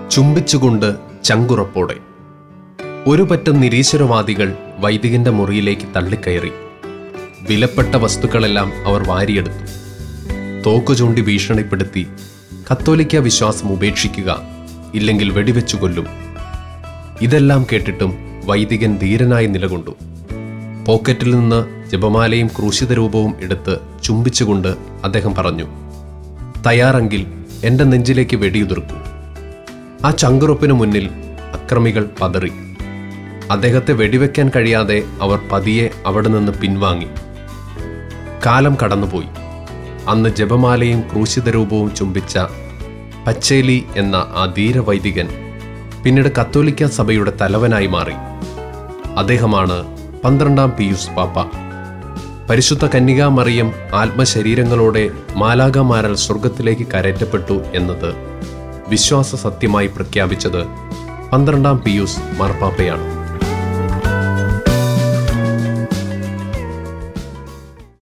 ചുംബിച്ചുകൊണ്ട് ചങ്കുറപ്പോടെ ഒരു പറ്റം നിരീശ്വരവാദികൾ വൈദികന്റെ മുറിയിലേക്ക് തള്ളിക്കയറി വിലപ്പെട്ട വസ്തുക്കളെല്ലാം അവർ വാരിയെടുത്തു തോക്കു ചൂണ്ടി ഭീഷണിപ്പെടുത്തി കത്തോലിക്ക വിശ്വാസം ഉപേക്ഷിക്കുക ഇല്ലെങ്കിൽ വെടിവെച്ചു കൊല്ലും ഇതെല്ലാം കേട്ടിട്ടും വൈദികൻ ധീരനായി നിലകൊണ്ടു പോക്കറ്റിൽ നിന്ന് ജപമാലയും ക്രൂശിത രൂപവും എടുത്ത് ചുംബിച്ചുകൊണ്ട് അദ്ദേഹം പറഞ്ഞു തയ്യാറെങ്കിൽ എൻ്റെ നെഞ്ചിലേക്ക് വെടിയുതിർക്കൂ ആ ചങ്കുറപ്പിനു മുന്നിൽ അക്രമികൾ പതറി അദ്ദേഹത്തെ വെടിവെക്കാൻ കഴിയാതെ അവർ പതിയെ അവിടെ നിന്ന് പിൻവാങ്ങി കാലം കടന്നുപോയി അന്ന് ജപമാലയും ക്രൂശിത രൂപവും ചുംബിച്ച പച്ചേലി എന്ന ആ ധീരവൈദികൻ പിന്നീട് കത്തോലിക്ക സഭയുടെ തലവനായി മാറി അദ്ദേഹമാണ് പന്ത്രണ്ടാം പിയൂസ് പാപ്പ പരിശുദ്ധ കന്യകാ മറിയം ആത്മശരീരങ്ങളോടെ മാലാകമാരാൽ സ്വർഗത്തിലേക്ക് കരയറ്റപ്പെട്ടു എന്നത് വിശ്വാസ സത്യമായി പ്രഖ്യാപിച്ചത് പന്ത്രണ്ടാം പിയൂസ് മാർപ്പാപ്പയാണ്